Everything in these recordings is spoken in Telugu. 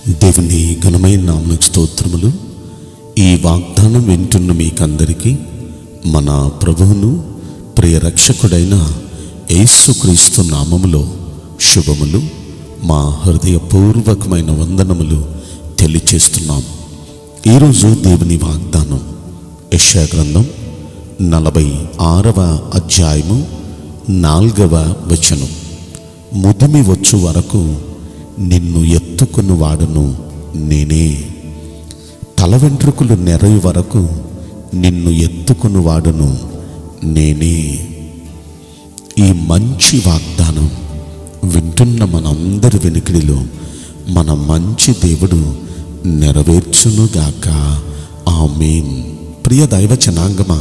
దేవుని ఘనమైన నామకు స్తోత్రములు ఈ వాగ్దానం వింటున్న మీకందరికీ మన ప్రభువును ప్రియ రక్షకుడైన యేసుక్రీస్తు నామములో శుభములు మా హృదయపూర్వకమైన వందనములు తెలియచేస్తున్నాం ఈరోజు దేవుని వాగ్దానం యెషయా గ్రంథం నలభై ఆరవ అధ్యాయము నాల్గవ వచనం ముదిమి వచ్చు వరకు నిన్ను ఎత్తుకుని వాడును నేనే తల వెంట్రుకలు నెరయి వరకు నిన్ను ఎత్తుకుని వాడును నేనే ఈ మంచి వాగ్దానం వింటున్న మనందరి వెనుకడిలో మన మంచి దేవుడు నెరవేర్చునుగాక ఆమేన్ ప్రియ దైవ జనాంగమా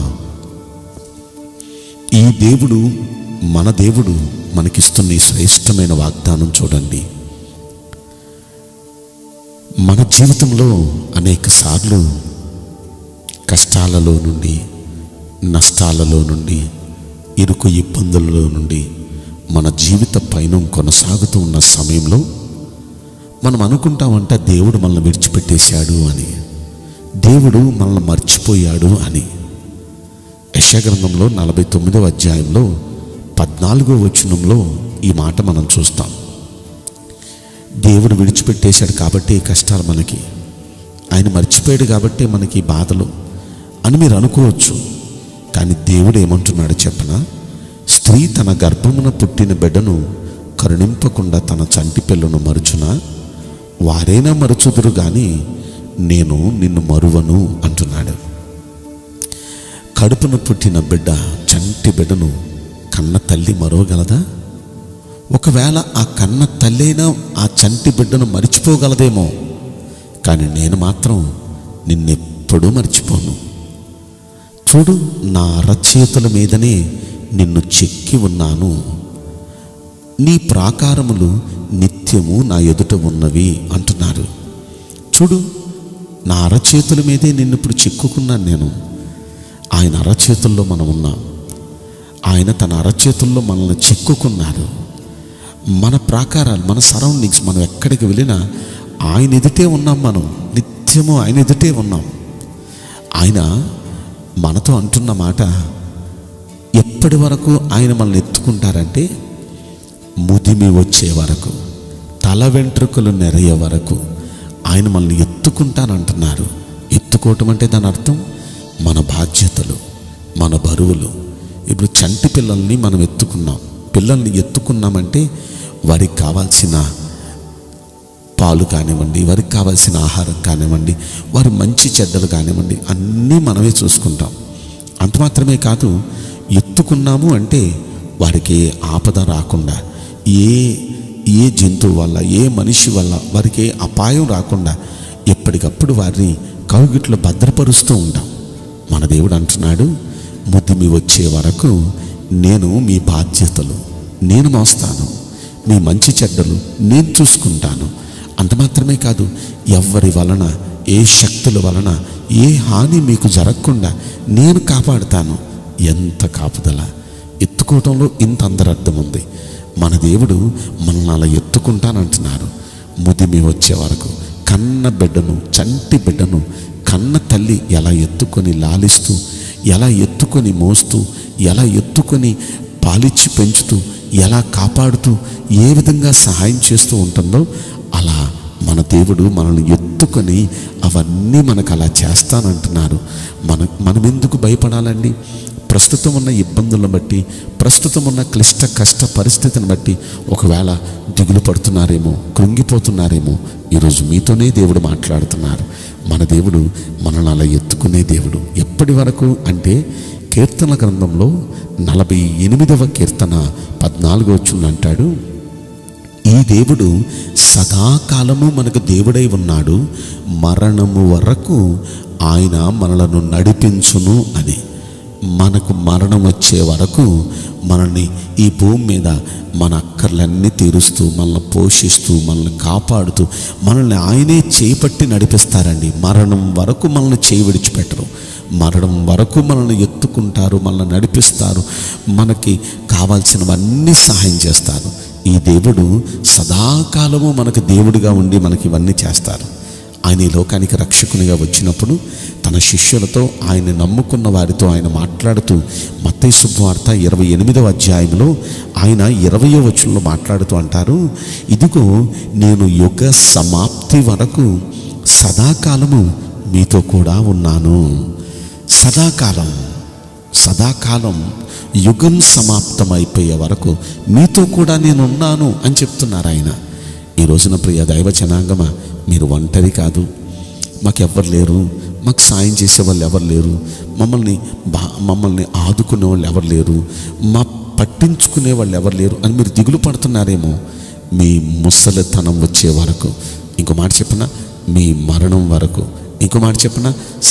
ఈ దేవుడు మన దేవుడు మనకిస్తున్న ఈ శ్రేష్టమైన వాగ్దానం చూడండి మన జీవితంలో అనేక సార్లు కష్టాలలో నుండి నష్టాలలో నుండి ఇరుకు ఇబ్బందులలో నుండి మన జీవిత పయనం కొనసాగుతూ ఉన్న సమయంలో మనం అనుకుంటామంట దేవుడు మనల్ని విడిచిపెట్టేశాడు అని దేవుడు మనల్ని మర్చిపోయాడు అని యశగ్రంథంలో నలభై తొమ్మిదవ అధ్యాయంలో పద్నాలుగో వచనంలో ఈ మాట మనం చూస్తాం దేవుడు విడిచిపెట్టేశాడు కాబట్టి ఈ కష్టాలు మనకి ఆయన మర్చిపోయాడు కాబట్టి మనకి ఈ బాధలు అని మీరు అనుకోవచ్చు కానీ దేవుడు ఏమంటున్నాడు చెప్పనా స్త్రీ తన గర్భమున పుట్టిన బిడ్డను కరుణింపకుండా తన చంటి పిల్లను మరుచునా వారైనా మరుచుదురు కానీ నేను నిన్ను మరువను అంటున్నాడు కడుపున పుట్టిన బిడ్డ చంటి బిడ్డను కన్న తల్లి మరవగలదా ఒకవేళ ఆ కన్న తల్లైనా ఆ చంటి బిడ్డను మరిచిపోగలదేమో కానీ నేను మాత్రం నిన్నెప్పుడూ మర్చిపోను చూడు నా అరచేతుల మీదనే నిన్ను చెక్కి ఉన్నాను నీ ప్రాకారములు నిత్యము నా ఎదుట ఉన్నవి అంటున్నారు చూడు నా అరచేతుల మీదే నిన్ను ఇప్పుడు చిక్కుకున్నాను నేను ఆయన అరచేతుల్లో మనం ఉన్నాం ఆయన తన అరచేతుల్లో మనల్ని చిక్కుకున్నారు మన ప్రాకారాలు మన సరౌండింగ్స్ మనం ఎక్కడికి వెళ్ళినా ఆయన ఎదుటే ఉన్నాం మనం నిత్యము ఆయన ఎదుటే ఉన్నాం ఆయన మనతో అంటున్న మాట ఎప్పటి వరకు ఆయన మనల్ని ఎత్తుకుంటారంటే ముదిమి వచ్చే వరకు తల వెంట్రుకలు నెరయ్యే వరకు ఆయన మనల్ని ఎత్తుకుంటానంటున్నారు ఎత్తుకోవటం అంటే దాని అర్థం మన బాధ్యతలు మన బరువులు ఇప్పుడు చంటి పిల్లల్ని మనం ఎత్తుకున్నాం పిల్లల్ని ఎత్తుకున్నామంటే వారికి కావాల్సిన పాలు కానివ్వండి వారికి కావాల్సిన ఆహారం కానివ్వండి వారి మంచి చెడ్డలు కానివ్వండి అన్నీ మనమే చూసుకుంటాం అంత మాత్రమే కాదు ఎత్తుకున్నాము అంటే వారికి ఏ ఆపద రాకుండా ఏ ఏ జంతువు వల్ల ఏ మనిషి వల్ల వారికి ఏ అపాయం రాకుండా ఎప్పటికప్పుడు వారిని కౌగిట్లో భద్రపరుస్తూ ఉంటాం మన దేవుడు అంటున్నాడు ముద్దిమి వచ్చే వరకు నేను మీ బాధ్యతలు నేను మోస్తాను మీ మంచి చెడ్డలు నేను చూసుకుంటాను అంత మాత్రమే కాదు ఎవరి వలన ఏ శక్తుల వలన ఏ హాని మీకు జరగకుండా నేను కాపాడుతాను ఎంత కాపుదల ఎత్తుకోవటంలో ఇంత అందరర్థం ఉంది మన దేవుడు మనల్ని అలా ఎత్తుకుంటానంటున్నారు ముదిమి వచ్చే వరకు కన్న బిడ్డను చంటి బిడ్డను కన్న తల్లి ఎలా ఎత్తుకొని లాలిస్తూ ఎలా ఎత్తుకొని మోస్తూ ఎలా ఎత్తుకొని పాలిచ్చి పెంచుతూ ఎలా కాపాడుతూ ఏ విధంగా సహాయం చేస్తూ ఉంటుందో అలా మన దేవుడు మనల్ని ఎత్తుకొని అవన్నీ మనకు అలా చేస్తానంటున్నారు మన మనం ఎందుకు భయపడాలండి ప్రస్తుతం ఉన్న ఇబ్బందులను బట్టి ప్రస్తుతం ఉన్న క్లిష్ట కష్ట పరిస్థితిని బట్టి ఒకవేళ దిగులు పడుతున్నారేమో కృంగిపోతున్నారేమో ఈరోజు మీతోనే దేవుడు మాట్లాడుతున్నారు మన దేవుడు మనల్ని అలా ఎత్తుకునే దేవుడు ఎప్పటి వరకు అంటే కీర్తన గ్రంథంలో నలభై ఎనిమిదవ కీర్తన పద్నాలుగో అంటాడు ఈ దేవుడు సదాకాలము మనకు దేవుడై ఉన్నాడు మరణము వరకు ఆయన మనలను నడిపించును అని మనకు మరణం వచ్చే వరకు మనల్ని ఈ భూమి మీద మన అక్కర్లన్నీ తీరుస్తూ మనల్ని పోషిస్తూ మనల్ని కాపాడుతూ మనల్ని ఆయనే చేపట్టి నడిపిస్తారండి మరణం వరకు మనల్ని చేయి విడిచిపెట్టరు మరణం వరకు మనల్ని ఎత్తుకుంటారు మనల్ని నడిపిస్తారు మనకి కావాల్సినవన్నీ సహాయం చేస్తారు ఈ దేవుడు సదాకాలము మనకు దేవుడిగా ఉండి మనకి ఇవన్నీ చేస్తారు ఆయన ఈ లోకానికి రక్షకునిగా వచ్చినప్పుడు తన శిష్యులతో ఆయన నమ్ముకున్న వారితో ఆయన మాట్లాడుతూ మత్తయి శుభవార్త ఇరవై ఎనిమిదవ అధ్యాయంలో ఆయన ఇరవయో వచనంలో మాట్లాడుతూ అంటారు ఇదిగో నేను యుగ సమాప్తి వరకు సదాకాలము మీతో కూడా ఉన్నాను సదాకాలం సదాకాలం యుగం సమాప్తమైపోయే వరకు మీతో కూడా నేను ఉన్నాను అని చెప్తున్నారు ఆయన ఈ రోజున ప్రియ దైవ జనాంగమ మీరు ఒంటరి కాదు మాకెవ్వరు లేరు మాకు సాయం చేసే వాళ్ళు ఎవరు లేరు మమ్మల్ని బా మమ్మల్ని ఆదుకునే వాళ్ళు ఎవరు లేరు మా పట్టించుకునే వాళ్ళు ఎవరు లేరు అని మీరు దిగులు పడుతున్నారేమో మీ ముసలితనం వచ్చే వరకు ఇంకో మాట చెప్పిన మీ మరణం వరకు ఇంకో మాట చెప్పిన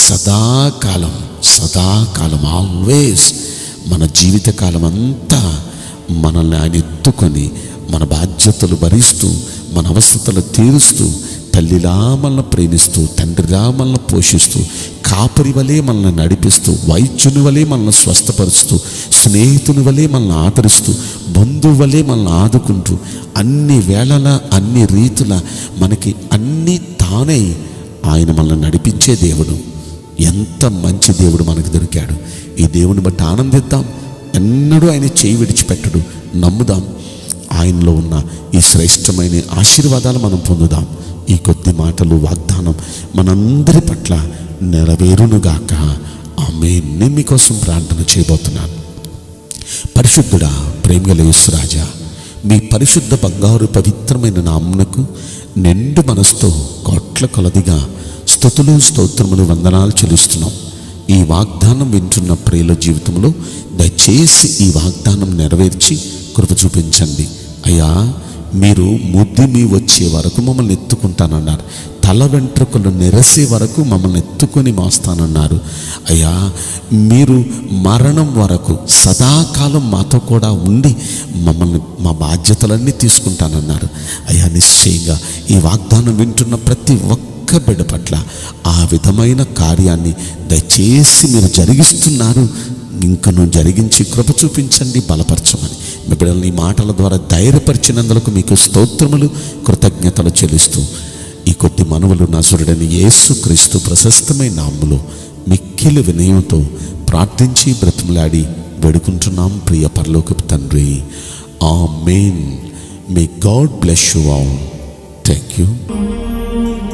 సదాకాలం సదాకాలం ఆల్వేస్ మన జీవితకాలం అంతా మనల్ని ఆయన ఎత్తుకొని మన బాధ్యతలు భరిస్తూ మన అవసరతలు తీరుస్తూ తల్లిలా మనల్ని ప్రేమిస్తూ తండ్రిలా మనల్ని పోషిస్తూ కాపరి వలె మనల్ని నడిపిస్తూ వైద్యుని వలె మనల్ని స్వస్థపరుస్తూ స్నేహితుని వలె మనల్ని ఆదరిస్తూ బంధువు వలె మనల్ని ఆదుకుంటూ అన్ని వేళల అన్ని రీతుల మనకి అన్నీ తానే ఆయన మనల్ని నడిపించే దేవుడు ఎంత మంచి దేవుడు మనకు దొరికాడు ఈ దేవుని బట్టి ఆనందిద్దాం ఎన్నడూ ఆయన చేయి విడిచిపెట్టడు నమ్ముదాం ఆయనలో ఉన్న ఈ శ్రేష్టమైన ఆశీర్వాదాలు మనం పొందుదాం ఈ కొద్ది మాటలు వాగ్దానం మనందరి పట్ల నెరవేరునుగాక ఆమె నేను మీకోసం ప్రార్థన చేయబోతున్నాను పరిశుద్ధుడా ప్రేమగల యేసురాజా మీ పరిశుద్ధ బంగారు పవిత్రమైన నామునకు నిండు మనసుతో కోట్ల కొలదిగా స్థుతులు స్తోత్రములు వందనాలు చెల్లిస్తున్నాం ఈ వాగ్దానం వింటున్న ప్రియుల జీవితంలో దయచేసి ఈ వాగ్దానం నెరవేర్చి కృప చూపించండి అయ్యా మీరు ముద్ది మీ వచ్చే వరకు మమ్మల్ని ఎత్తుకుంటానన్నారు తల వెంట్రుకలు నెరసే వరకు మమ్మల్ని ఎత్తుకొని మోస్తానన్నారు అయ్యా మీరు మరణం వరకు సదాకాలం మాతో కూడా ఉండి మమ్మల్ని మా బాధ్యతలన్నీ తీసుకుంటానన్నారు అయ్యా నిశ్చయంగా ఈ వాగ్దానం వింటున్న ప్రతి ఒక్క బిడ్డ పట్ల ఆ విధమైన కార్యాన్ని దయచేసి మీరు జరిగిస్తున్నారు ఇంకను జరిగించి కృప చూపించండి బలపరచమని మీ బిడ్డల్ని ఈ మాటల ద్వారా ధైర్యపరిచినందులకు మీకు స్తోత్రములు కృతజ్ఞతలు చెల్లిస్తూ ఈ కొద్ది మనవులు నసురుడని యేసు క్రీస్తు ప్రశస్తమైన నామ్ములో మిక్కిలి వినయంతో ప్రార్థించి బ్రతిమలాడి వేడుకుంటున్నాం ప్రియ పరలోకపు తండ్రి amen may God bless you all thank you